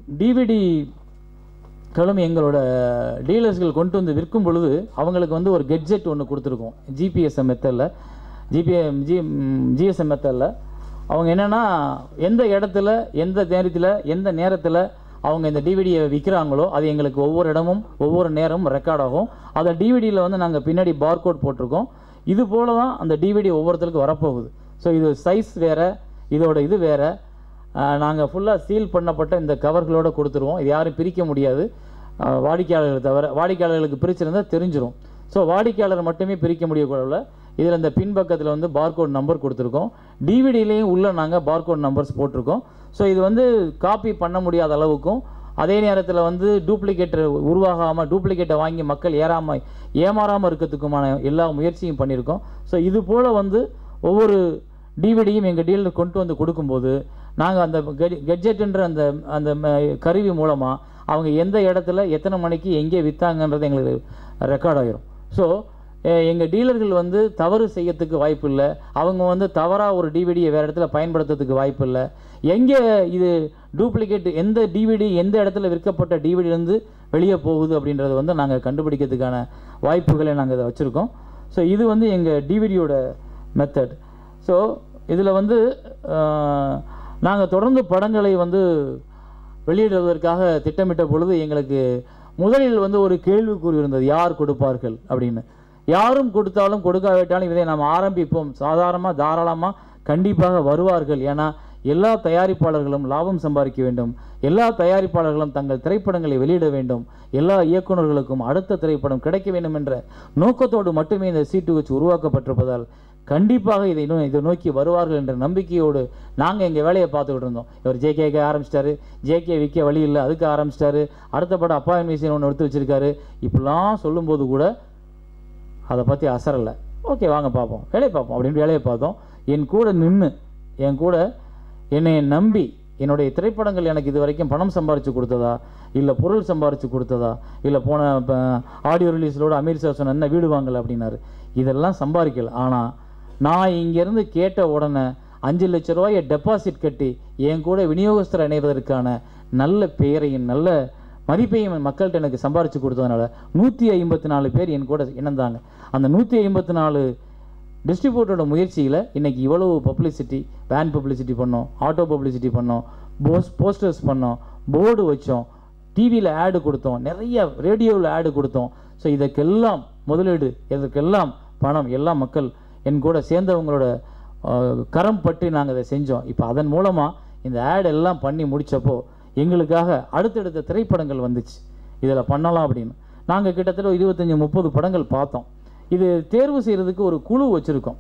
டிவிடிகளும் எங்களோட டீலர்ஸ்கள் கொண்டு வந்து விற்கும் பொழுது அவங்களுக்கு வந்து ஒரு கெட்ஜெட் ஒன்று கொடுத்துருக்கோம் ஜிபிஎஸ்எம் மெத்தடில் ஜிபி ஜி ஜிஎஸ்எம் மெத்தடில் அவங்க என்னென்னா எந்த இடத்துல எந்த நேரத்தில் எந்த நேரத்தில் அவங்க இந்த டிவிடியை விற்கிறாங்களோ அது எங்களுக்கு ஒவ்வொரு இடமும் ஒவ்வொரு நேரமும் ரெக்கார்ட் ஆகும் அதை டிவிடியில் வந்து நாங்கள் பின்னாடி பார்கோட் போட்டிருக்கோம் இது போல தான் அந்த டிவிடி ஒவ்வொருத்தருக்கும் வரப்போகுது ஸோ இது சைஸ் வேறு இதோட இது வேறு நாங்கள் ஃபுல்லாக சீல் பண்ணப்பட்ட இந்த கவர்களோடு கொடுத்துருவோம் இது யாரும் பிரிக்க முடியாது அஹ், வாடிக்கையாளர்கள் தவிர வாடிக்கையாளர்களுக்கு பிரிச்சிருந்தா தெரிஞ்சிரும் ஸோ வாடிக்கையாளர் மட்டுமே பிரிக்க முடியக்கூடாது இதில் இந்த பின்பக்கத்தில் வந்து பார்கோட் நம்பர் கொடுத்துருக்கோம் டிவிடிலையும் உள்ள நாங்கள் பார்கோட் நம்பர்ஸ் போட்டிருக்கோம் ஸோ இது வந்து காப்பி பண்ண முடியாத அளவுக்கும் அதே நேரத்தில் வந்து டூப்ளிகேட் உருவாகாமல் டூப்ளிகேட்டை வாங்கி மக்கள் ஏறாமல் ஏமாறாமல் இருக்கிறதுக்குமான எல்லா முயற்சியும் பண்ணியிருக்கோம் ஸோ இது போல் வந்து ஒவ்வொரு டிவிடியும் எங்கள் டீலர் கொண்டு வந்து கொடுக்கும்போது நாங்கள் அந்த கெட்ஜெட்டுன்ற அந்த அந்த ம- கருவி மூலமாக அவங்க எந்த இடத்துல எத்தனை மணிக்கு எங்கே விற்றாங்கன்றது எங்களுக்கு ரெக்கார்ட் ஆகிரும் ஸோ எங்கள் டீலர்கள் வந்து தவறு செய்யறதுக்கு வாய்ப்பு இல்லை அவங்க வந்து தவறாக ஒரு டிவிடியை வேறு இடத்துல பயன்படுத்துறதுக்கு வாய்ப்பு இல்லை எங்கே இது டூப்ளிகேட் எந்த டிவிடி எந்த இடத்துல விற்கப்பட்ட டிவிடிலேருந்து வெளியே போகுது அப்படின்றத வந்து நாங்கள் கண்டுபிடிக்கிறதுக்கான வாய்ப்புகளை நாங்கள் இதை வச்சுருக்கோம் ஸோ இது வந்து எங்கள் டிவிடியோட மெத்தட் ஸோ இதில் வந்து நாங்கள் தொடர்ந்து படங்களை வந்து வெளியிடுவதற்காக திட்டமிட்ட பொழுது எங்களுக்கு முதலில் வந்து ஒரு கேள்விக்குறி இருந்தது யார் கொடுப்பார்கள் அப்படின்னு யாரும் கொடுத்தாலும் கொடுக்காவிட்டாலும் இதை நாம் ஆரம்பிப்போம் சாதாரணமாக தாராளமாக கண்டிப்பாக வருவார்கள் ஏன்னா எல்லா தயாரிப்பாளர்களும் லாபம் சம்பாதிக்க வேண்டும் எல்லா தயாரிப்பாளர்களும் தங்கள் திரைப்படங்களை வெளியிட வேண்டும் எல்லா இயக்குனர்களுக்கும் அடுத்த திரைப்படம் கிடைக்க வேண்டும் என்ற நோக்கத்தோடு மட்டுமே இந்த சீட்டு வச்சு உருவாக்கப்பட்டிருப்பதால் கண்டிப்பாக இதை நோ இதை நோக்கி வருவார்கள் என்ற நம்பிக்கையோடு நாங்கள் எங்கள் வேலையை பார்த்துக்கிட்டு இருந்தோம் இவர் ஜேகேக்கு ஆரம்பிச்சிட்டாரு ஜேகே விற்க வழி இல்லை அதுக்கு ஆரம்பிச்சிட்டாரு அடுத்த படம் அப்பா மியூசியம் ஒன்று எடுத்து வச்சிருக்காரு இப்படிலாம் சொல்லும்போது கூட அதை பற்றி அசரலை ஓகே வாங்க பார்ப்போம் வேலையை பார்ப்போம் அப்படின்னு வேலையை பார்த்தோம் என் கூட நின்று என் கூட என்னை நம்பி என்னுடைய திரைப்படங்கள் எனக்கு இது வரைக்கும் பணம் சம்பாரித்து கொடுத்ததா இல்லை பொருள் சம்பாரித்து கொடுத்ததா இல்லை போன ஆடியோ ரிலீஸோட அமீர் சார் சொன்ன என்ன வீடு வாங்கலை அப்படின்னாரு இதெல்லாம் சம்பாதிக்கல ஆனால் நான் இங்கேருந்து கேட்ட உடனே அஞ்சு லட்ச ரூபாயை டெபாசிட் கட்டி என் கூட விநியோகஸ்தர் இணைவதற்கான நல்ல பெயரையும் நல்ல மதிப்பையும் மக்கள்கிட்ட எனக்கு சம்பாரித்து கொடுத்ததுனால நூற்றி ஐம்பத்தி நாலு பேர் என் கூட இணைந்தாங்க அந்த நூற்றி ஐம்பத்தி நாலு டிஸ்ட்ரிபியூட்டரோட முயற்சியில் இன்னைக்கு இவ்வளவு பப்ளிசிட்டி வேன் பப்ளிசிட்டி பண்ணோம் ஆட்டோ பப்ளிசிட்டி பண்ணோம் போஸ் போஸ்டர்ஸ் பண்ணோம் போர்டு வச்சோம் டிவியில் ஆடு கொடுத்தோம் நிறைய ரேடியோவில் ஆடு கொடுத்தோம் ஸோ இதற்கெல்லாம் முதலீடு இதற்கெல்லாம் பணம் எல்லாம் மக்கள் என் கூட சேர்ந்தவங்களோட அஹ், கரம் பற்றி நாங்கள் இதை செஞ்சோம் இப்போ அதன் மூலமாக இந்த ஆட் எல்லாம் பண்ணி முடிச்சப்போ எங்களுக்காக அடுத்தடுத்த திரைப்படங்கள் வந்துச்சு இதில் பண்ணலாம் அப்படின்னு நாங்கள் கிட்டத்தட்ட ஒரு இருபத்தஞ்சி முப்பது படங்கள் பார்த்தோம் இது தேர்வு செய்கிறதுக்கு ஒரு குழு வச்சுருக்கோம்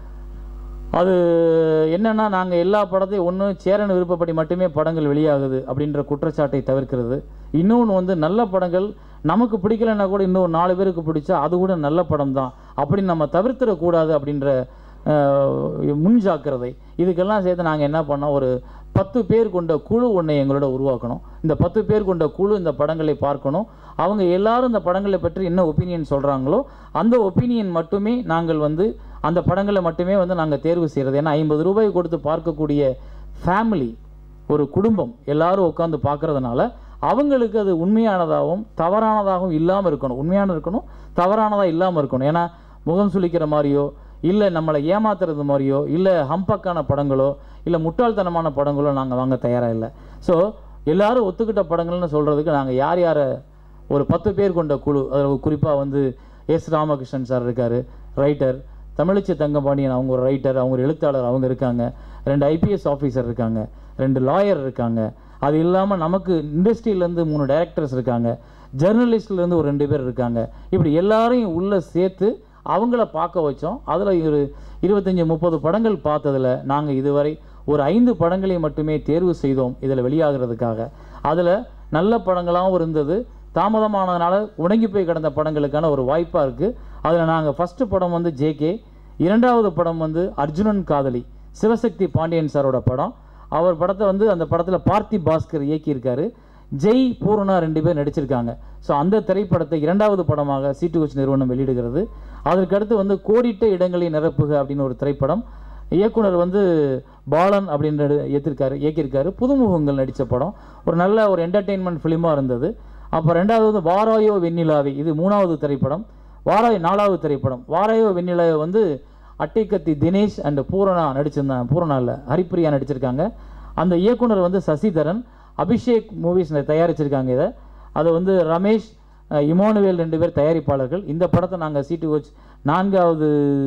அது என்னன்னா நாங்கள் எல்லா படத்தையும் ஒன்று சேரன் விருப்பப்படி மட்டுமே படங்கள் வெளியாகுது அப்படின்ற குற்றச்சாட்டை தவிர்க்கிறது இன்னொன்று வந்து நல்ல படங்கள் நமக்கு பிடிக்கலைன்னா கூட இன்னும் நாலு பேருக்கு பிடிச்சா அது கூட நல்ல படம் தான் அப்படி நம்ம தவிர்த்திடக்கூடாது அப்படின்ற அஹ், முன் ஜாக்கிரதை இதுக்கெல்லாம் சேர்த்து நாங்கள் என்ன பண்ணோம் ஒரு பத்து பேர் கொண்ட குழு ஒன்றை எங்களோட உருவாக்கணும் இந்த பத்து பேர் கொண்ட குழு இந்த படங்களை பார்க்கணும் அவங்க எல்லாரும் இந்த படங்களை பற்றி என்ன ஒப்பீனியன் சொல்கிறாங்களோ அந்த ஒப்பீனியன் மட்டுமே நாங்கள் வந்து அந்த படங்களை மட்டுமே வந்து நாங்கள் தேர்வு செய்கிறது ஏன்னா ஐம்பது ரூபாய் கொடுத்து பார்க்கக்கூடிய ஃபேமிலி ஒரு குடும்பம் எல்லாரும் உட்காந்து பார்க்கறதுனால அவங்களுக்கு அது உண்மையானதாகவும் தவறானதாகவும் இல்லாமல் இருக்கணும் உண்மையான இருக்கணும் தவறானதாக இல்லாமல் இருக்கணும் ஏன்னா முகம் சுளிக்கிற மாதிரியோ இல்லை நம்மளை ஏமாத்துறது மாதிரியோ இல்லை ஹம்பக்கான படங்களோ இல்லை முட்டாள்தனமான படங்களோ நாங்கள் வாங்க தயாராக இல்லை ஸோ எல்லாரும் ஒத்துக்கிட்ட படங்கள்னு சொல்கிறதுக்கு நாங்கள் யார் யாரை ஒரு பத்து பேர் கொண்ட குழு அதில் குறிப்பாக வந்து எஸ் ராமகிருஷ்ணன் சார் இருக்கார் ரைட்டர் தமிழிச்சை தங்கபாண்டியன் அவங்க ஒரு ரைட்டர் அவங்க ஒரு எழுத்தாளர் அவங்க இருக்காங்க ரெண்டு ஐபிஎஸ் ஆஃபீஸர் இருக்காங்க ரெண்டு லாயர் இருக்காங்க அது இல்லாமல் நமக்கு இண்டஸ்ட்ரியிலேருந்து மூணு டைரக்டர்ஸ் இருக்காங்க ஜெர்னலிஸ்ட்லேருந்து ஒரு ரெண்டு பேர் இருக்காங்க இப்படி எல்லாரையும் உள்ளே சேர்த்து அவங்கள பார்க்க வச்சோம் அதில் ஒரு இருபத்தஞ்சி முப்பது படங்கள் பார்த்ததில் நாங்கள் இதுவரை ஒரு ஐந்து படங்களை மட்டுமே தேர்வு செய்தோம் இதில் வெளியாகிறதுக்காக அதில் நல்ல படங்களாகவும் இருந்தது தாமதமானதுனால உணங்கி போய் கிடந்த படங்களுக்கான ஒரு வாய்ப்பாக இருக்குது அதில் நாங்கள் ஃபஸ்ட்டு படம் வந்து ஜேகே இரண்டாவது படம் வந்து அர்ஜுனன் காதலி சிவசக்தி பாண்டியன் சாரோட படம் அவர் படத்தை வந்து அந்த படத்தில் பார்த்தி பாஸ்கர் இயக்கியிருக்காரு ஜெய் பூர்ணா ரெண்டு பேர் நடிச்சிருக்காங்க ஸோ அந்த திரைப்படத்தை இரண்டாவது படமாக சீட்டு வச்சு நிறுவனம் வெளியிடுகிறது அதற்கடுத்து வந்து கோடிட்ட இடங்களை நிரப்புக அப்படின்னு ஒரு திரைப்படம் இயக்குனர் வந்து பாலன் அப்படின்ற ஏற்றிருக்காரு இயக்கியிருக்காரு புதுமுகங்கள் நடித்த படம் ஒரு நல்ல ஒரு என்டர்டெயின்மெண்ட் ஃபிலிமாக இருந்தது அப்போ ரெண்டாவது வந்து வாராயோ வெண்ணிலாவே இது மூணாவது திரைப்படம் வாராய் நாலாவது திரைப்படம் வாராயோ வெண்ணிலாவை வந்து அட்டைக்கத்தி தினேஷ் அண்ட் பூரணா நடிச்சிருந்தாங்க பூரணா இல்லை ஹரிப்பிரியா நடிச்சிருக்காங்க அந்த இயக்குனர் வந்து சசிதரன் அபிஷேக் மூவிஸ் தயாரிச்சிருக்காங்க இதை அதை வந்து ரமேஷ் அஹ், இமானுவேல் ரெண்டு பேர் தயாரிப்பாளர்கள் இந்த படத்தை நாங்கள் சீட்டு வச்சு நான்காவது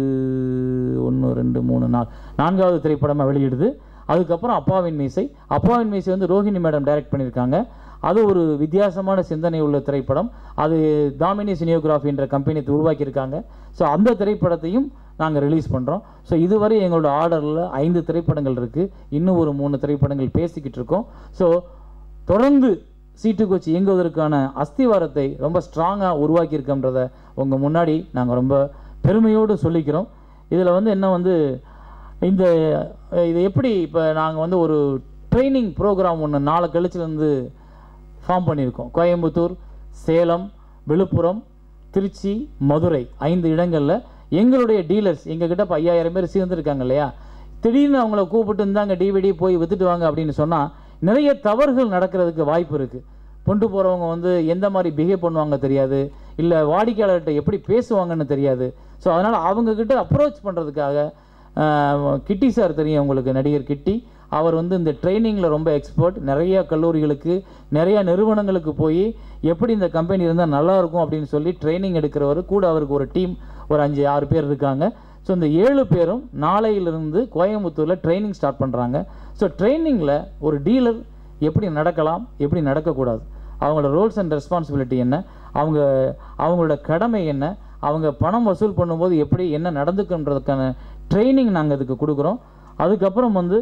ஒன்று ரெண்டு மூணு நாலு நான்காவது திரைப்படமாக வெளியிடுது அதுக்கப்புறம் அப்பாவின் மீசை அப்பாவின் மீசை வந்து ரோஹிணி மேடம் டைரக்ட் பண்ணியிருக்காங்க அது ஒரு வித்தியாசமான சிந்தனை உள்ள திரைப்படம் அது தாமினி சினியோகிராஃபின்ற கம்பெனி உருவாக்கியிருக்காங்க ஸோ அந்த திரைப்படத்தையும் நாங்கள் ரிலீஸ் பண்ணுறோம் ஸோ இதுவரை எங்களோட ஆர்டரில் ஐந்து திரைப்படங்கள் இருக்குது இன்னும் ஒரு மூணு திரைப்படங்கள் பேசிக்கிட்டு இருக்கோம் ஸோ தொடர்ந்து சீட்டு கோச்சி இயங்குவதற்கான அஸ்திவாரத்தை ரொம்ப ஸ்ட்ராங்காக உருவாக்கியிருக்கோன்றத உங்கள் முன்னாடி நாங்கள் ரொம்ப பெருமையோடு சொல்லிக்கிறோம் இதில் வந்து என்ன வந்து இந்த இது எப்படி இப்போ நாங்கள் வந்து ஒரு ட்ரைனிங் ப்ரோக்ராம் ஒன்று நாளை கழிச்சுலேருந்து ஃபார்ம் பண்ணியிருக்கோம் கோயம்புத்தூர் சேலம் விழுப்புரம் திருச்சி மதுரை ஐந்து இடங்களில் எங்களுடைய டீலர்ஸ் எங்ககிட்ட இப்போ ஐயாயிரம் பேர் சேர்ந்துருக்காங்க இல்லையா திடீர்னு அவங்கள கூப்பிட்டு இருந்தாங்க டிவிடி போய் வித்துட்டு வாங்க அப்படின்னு சொன்னால் நிறைய தவறுகள் நடக்கிறதுக்கு வாய்ப்பு இருக்குது கொண்டு போகிறவங்க வந்து எந்த மாதிரி பிஹேவ் பண்ணுவாங்க தெரியாது இல்லை வாடிக்கையாளர்கிட்ட எப்படி பேசுவாங்கன்னு தெரியாது ஸோ அதனால் அவங்கக்கிட்ட அப்ரோச் பண்ணுறதுக்காக கிட்டி சார் தெரியும் உங்களுக்கு நடிகர் கிட்டி அவர் வந்து இந்த ட்ரைனிங்கில் ரொம்ப எக்ஸ்பர்ட் நிறைய கல்லூரிகளுக்கு நிறைய நிறுவனங்களுக்கு போய் எப்படி இந்த கம்பெனி இருந்தால் நல்லா இருக்கும் அப்படின்னு சொல்லி ட்ரைனிங் எடுக்கிறவர் கூட அவருக்கு ஒரு டீம் ஒரு அஞ்சு ஆறு பேர் இருக்காங்க ஸோ இந்த ஏழு பேரும் நாளையிலிருந்து கோயம்புத்தூரில் ட்ரைனிங் ஸ்டார்ட் பண்ணுறாங்க ஸோ ட்ரைனிங்கில் ஒரு டீலர் எப்படி நடக்கலாம் எப்படி நடக்கக்கூடாது அவங்களோட ரோல்ஸ் அண்ட் ரெஸ்பான்சிபிலிட்டி என்ன அவங்க அவங்களோட கடமை என்ன அவங்க பணம் வசூல் பண்ணும்போது எப்படி என்ன நடந்துக்குன்றதுக்கான ட்ரைனிங் நாங்கள் இதுக்கு கொடுக்குறோம் அதுக்கப்புறம் வந்து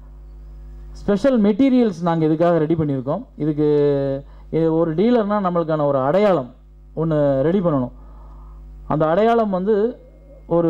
ஸ்பெஷல் மெட்டீரியல்ஸ் நாங்கள் இதுக்காக ரெடி பண்ணியிருக்கோம் இதுக்கு இது ஒரு டீலர்னால் நம்மளுக்கான ஒரு அடையாளம் ஒன்று ரெடி பண்ணணும் அந்த அடையாளம் வந்து ஒரு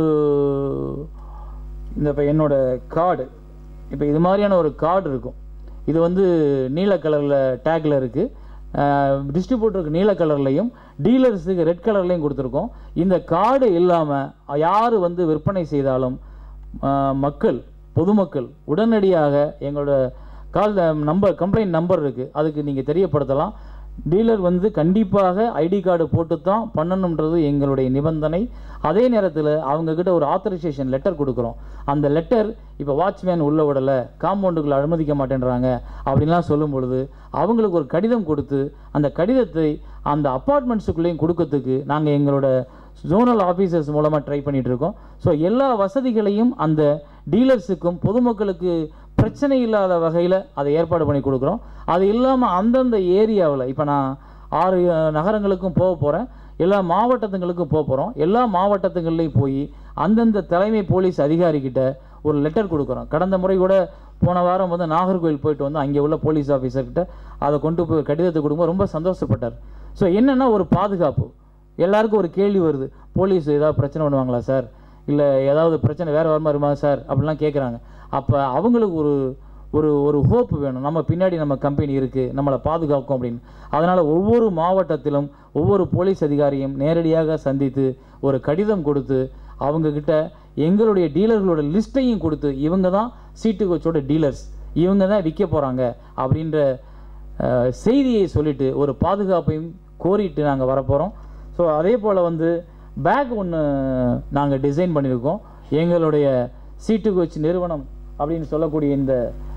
இந்த இப்போ என்னோட கார்டு இப்போ இது மாதிரியான ஒரு கார்டு இருக்கும் இது வந்து நீல கலரில் டேக்கில் இருக்குது டிஸ்ட்ரிபியூட்டருக்கு நீல கலர்லையும் டீலர்ஸுக்கு ரெட் கலர்லையும் கொடுத்துருக்கோம் இந்த கார்டு இல்லாமல் யார் வந்து விற்பனை செய்தாலும் ஆஹ், மக்கள் பொதுமக்கள் உடனடியாக எங்களோட கால் நம்பர் கம்ப்ளைண்ட் நம்பர் இருக்குது அதுக்கு நீங்கள் தெரியப்படுத்தலாம் டீலர் வந்து கண்டிப்பாக ஐடி கார்டு போட்டு தான் பண்ணணுன்றது எங்களுடைய நிபந்தனை அதே நேரத்தில் அவங்கக்கிட்ட ஒரு ஆத்தரைசேஷன் லெட்டர் கொடுக்குறோம் அந்த லெட்டர் இப்போ வாட்ச்மேன் உள்ள விடலை காம்பவுண்டுக்குள்ள அனுமதிக்க மாட்டேன்றாங்க அப்படின்லாம் சொல்லும் பொழுது அவங்களுக்கு ஒரு கடிதம் கொடுத்து அந்த கடிதத்தை அந்த அப்பார்ட்மெண்ட்ஸுக்குள்ளேயும் கொடுக்கறதுக்கு நாங்கள் எங்களோட ஜோனல் ஆஃபீஸர்ஸ் மூலமாக ட்ரை பண்ணிட்டு இருக்கோம் ஸோ எல்லா வசதிகளையும் அந்த டீலர்ஸுக்கும் பொதுமக்களுக்கு பிரச்சனை இல்லாத வகையில் அதை ஏற்பாடு பண்ணி கொடுக்குறோம் அது இல்லாமல் அந்தந்த ஏரியாவில் இப்போ நான் ஆறு அஹ், நகரங்களுக்கும் போக போகிறேன் எல்லா மாவட்டத்துங்களுக்கும் போக போகிறோம் எல்லா மாவட்டத்துங்கள்லையும் போய் அந்தந்த தலைமை போலீஸ் அதிகாரிகிட்ட ஒரு லெட்டர் கொடுக்குறோம் கடந்த முறை கூட போன வாரம் வந்து நாகர்கோவில் போயிட்டு வந்து அங்கே உள்ள போலீஸ் ஆஃபீஸர்கிட்ட அதை கொண்டு போய் கடிதத்தை கொடுக்கும்போது ரொம்ப சந்தோஷப்பட்டார் ஸோ என்னென்னா ஒரு பாதுகாப்பு எல்லாருக்கும் ஒரு கேள்வி வருது போலீஸ் ஏதாவது பிரச்சனை பண்ணுவாங்களா சார் இல்லை ஏதாவது பிரச்சனை வேறு வர வருமா சார் அப்படிலாம் கேட்குறாங்க அப்போ அவங்களுக்கு ஒரு ஒரு ஒரு ஹோப் வேணும் நம்ம பின்னாடி நம்ம கம்பெனி இருக்குது நம்மளை பாதுகாக்கும் அப்படின்னு அதனால் ஒவ்வொரு மாவட்டத்திலும் ஒவ்வொரு போலீஸ் அதிகாரியும் நேரடியாக சந்தித்து ஒரு கடிதம் கொடுத்து அவங்கக்கிட்ட எங்களுடைய டீலர்களோட லிஸ்ட்டையும் கொடுத்து இவங்க தான் சீட்டு கோச்சோட டீலர்ஸ் இவங்க தான் விற்க போகிறாங்க அப்படின்ற அஹ், செய்தியை சொல்லிட்டு ஒரு பாதுகாப்பையும் கோரிட்டு நாங்கள் வரப்போகிறோம் ஸோ அதே போல் வந்து பேக் ஒன்று நாங்கள் டிசைன் பண்ணியிருக்கோம் எங்களுடைய சீட்டு கோச் நிறுவனம் அப்படின்னு சொல்லக்கூடிய இந்த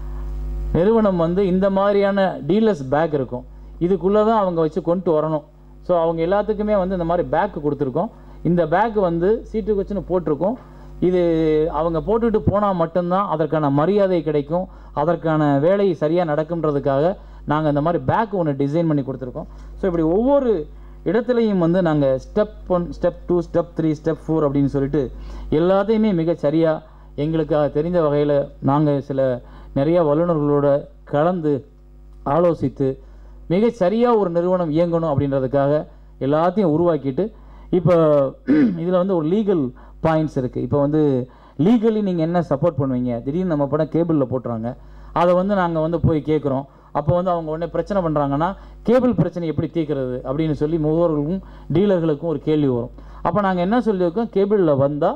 நிறுவனம் வந்து இந்த மாதிரியான டீலர்ஸ் பேக் இருக்கும் இதுக்குள்ளே தான் அவங்க வச்சு கொண்டு வரணும் ஸோ அவங்க எல்லாத்துக்குமே வந்து இந்த மாதிரி பேக் கொடுத்துருக்கோம் இந்த பேக் வந்து சீட்டு வச்சுன்னு போட்டிருக்கோம் இது அவங்க போட்டுட்டு போனால் மட்டும்தான் அதற்கான மரியாதை கிடைக்கும் அதற்கான வேலை சரியாக நடக்குன்றதுக்காக நாங்கள் இந்த மாதிரி பேக் ஒன்று டிசைன் பண்ணி கொடுத்துருக்கோம் ஸோ இப்படி ஒவ்வொரு இடத்துலையும் வந்து நாங்கள் step one step two step three step four அப்படின்னு சொல்லிட்டு எல்லாத்தையுமே மிக சரியாக எங்களுக்கு தெரிந்த வகையில் நாங்கள் சில நிறைய வல்லுநர்களோட கலந்து ஆலோசித்து மிக சரியாக ஒரு நிறுவனம் இயங்கணும் அப்படின்றதுக்காக எல்லாத்தையும் உருவாக்கிட்டு இப்போ இதில் வந்து ஒரு லீகல் பாயிண்ட்ஸ் இருக்குது இப்போ வந்து லீகலி நீங்கள் என்ன சப்போர்ட் பண்ணுவீங்க திடீர்னு நம்ம படம் கேபிளில் போட்டுறாங்க அதை வந்து நாங்கள் வந்து போய் கேட்குறோம் அப்போ வந்து அவங்க உடனே பிரச்சனை பண்ணுறாங்கன்னா கேபிள் பிரச்சனை எப்படி தீர்க்கிறது அப்படின்னு சொல்லி முகவர்களுக்கும் டீலர்களுக்கும் ஒரு கேள்வி வரும் அப்போ நாங்கள் என்ன சொல்லியிருக்கோம் கேபிளில் வந்தால்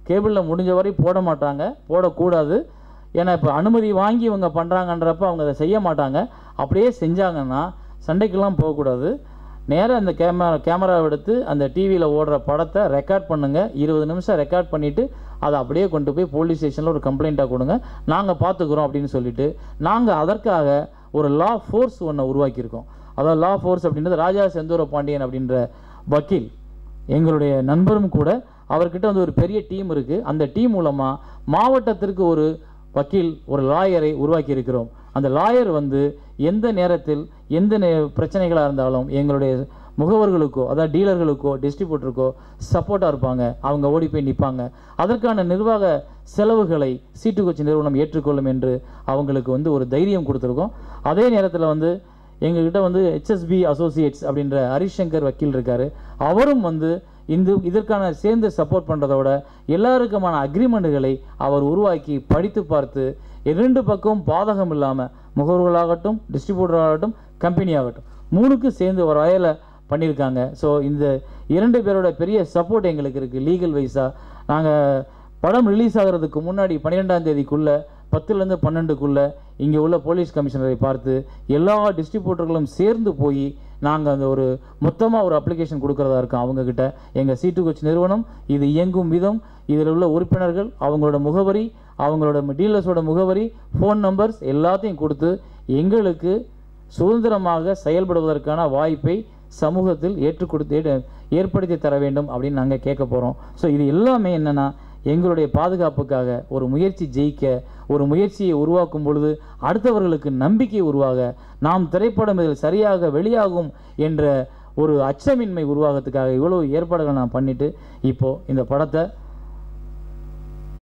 கேபிளில் முடிஞ்ச வரை போட மாட்டாங்க போடக்கூடாது ஏன்னா இப்போ அனுமதி வாங்கி இவங்க பண்ணுறாங்கன்றப்ப அவங்க அதை செய்ய மாட்டாங்க அப்படியே செஞ்சாங்கன்னா சண்டைக்கெல்லாம் போகக்கூடாது நேராக அந்த கேமரா கேமராவை எடுத்து அந்த டிவியில் ஓடுற படத்தை ரெக்கார்ட் பண்ணுங்கள் இருபது நிமிஷம் ரெக்கார்ட் பண்ணிவிட்டு அதை அப்படியே கொண்டு போய் போலீஸ் ஸ்டேஷனில் ஒரு கம்ப்ளைண்ட்டாக கொடுங்க நாங்கள் பார்த்துக்குறோம் அப்படின்னு சொல்லிட்டு நாங்கள் அதற்காக ஒரு லா ஃபோர்ஸ் ஒன்று உருவாக்கியிருக்கோம் அதாவது லா ஃபோர்ஸ் அப்படின்றது ராஜா செந்தூர பாண்டியன் அப்படின்ற வக்கீல் எங்களுடைய நண்பரும் கூட அவர்கிட்ட வந்து ஒரு பெரிய டீம் இருக்குது அந்த டீம் மூலமாக மாவட்டத்திற்கு ஒரு வக்கீல் ஒரு லாயரை உருவாக்கி இருக்கிறோம் அந்த லாயர் வந்து எந்த நேரத்தில் எந்த நே பிரச்சனைகளாக இருந்தாலும் எங்களுடைய முகவர்களுக்கோ அதாவது டீலர்களுக்கோ டிஸ்ட்ரிபியூட்டருக்கோ சப்போர்ட்டாக இருப்பாங்க அவங்க ஓடி போய் நிற்பாங்க அதற்கான நிர்வாக செலவுகளை சீட்டுக்குச்சி நிறுவனம் ஏற்றுக்கொள்ளும் என்று அவங்களுக்கு வந்து ஒரு தைரியம் கொடுத்துருக்கோம் அதே நேரத்தில் வந்து எங்ககிட்ட வந்து ஹெச்எஸ்பி அசோசியேட்ஸ் அப்படின்ற ஹரிசங்கர் வக்கீல் இருக்கார் அவரும் வந்து இந்த இதற்கான சேர்ந்து சப்போர்ட் பண்ணுறதோட எல்லாருக்குமான அக்ரிமெண்ட்டுகளை அவர் உருவாக்கி படித்து பார்த்து இரண்டு பக்கம் பாதகம் இல்லாமல் முகவர்களாகட்டும் டிஸ்ட்ரிபியூட்டராகட்டும் கம்பெனி ஆகட்டும் மூணுக்கு சேர்ந்து ஒரு வகையில் பண்ணியிருக்காங்க ஸோ இந்த இரண்டு பேரோட பெரிய சப்போர்ட் எங்களுக்கு இருக்குது லீகல் வைஸாக நாங்கள் படம் ரிலீஸ் ஆகிறதுக்கு முன்னாடி பன்னிரெண்டாம் தேதிக்குள்ளே பத்துலேருந்து பன்னெண்டுக்குள்ளே இங்கே உள்ள போலீஸ் கமிஷனரை பார்த்து எல்லா டிஸ்ட்ரிபியூட்டர்களும் சேர்ந்து போய் நாங்கள் அந்த ஒரு மொத்தமாக ஒரு அப்ளிகேஷன் கொடுக்குறதா இருக்கோம் அவங்கக்கிட்ட எங்கள் சீட்டு கோச் நிறுவனம் இது இயங்கும் விதம் இதில் உள்ள உறுப்பினர்கள் அவங்களோட முகவரி அவங்களோட டீலர்ஸோட முகவரி ஃபோன் நம்பர்ஸ் எல்லாத்தையும் கொடுத்து எங்களுக்கு சுதந்திரமாக செயல்படுவதற்கான வாய்ப்பை சமூகத்தில் ஏற்றுக் கொடுத்து ஏ- ஏற்படுத்தி தர வேண்டும் அப்படின்னு நாங்கள் கேட்க போகிறோம் ஸோ இது எல்லாமே என்னென்னா எங்களுடைய பாதுகாப்புக்காக ஒரு முயற்சி ஜெயிக்க ஒரு முயற்சியை உருவாக்கும் பொழுது அடுத்தவர்களுக்கு நம்பிக்கை உருவாக நாம் திரைப்படம் இதில் சரியாக வெளியாகும் என்ற ஒரு அச்சமின்மை உருவாகத்துக்காக இவ்வளவு ஏற்பாடுகள் நான் பண்ணிட்டு இப்போ இந்த படத்தை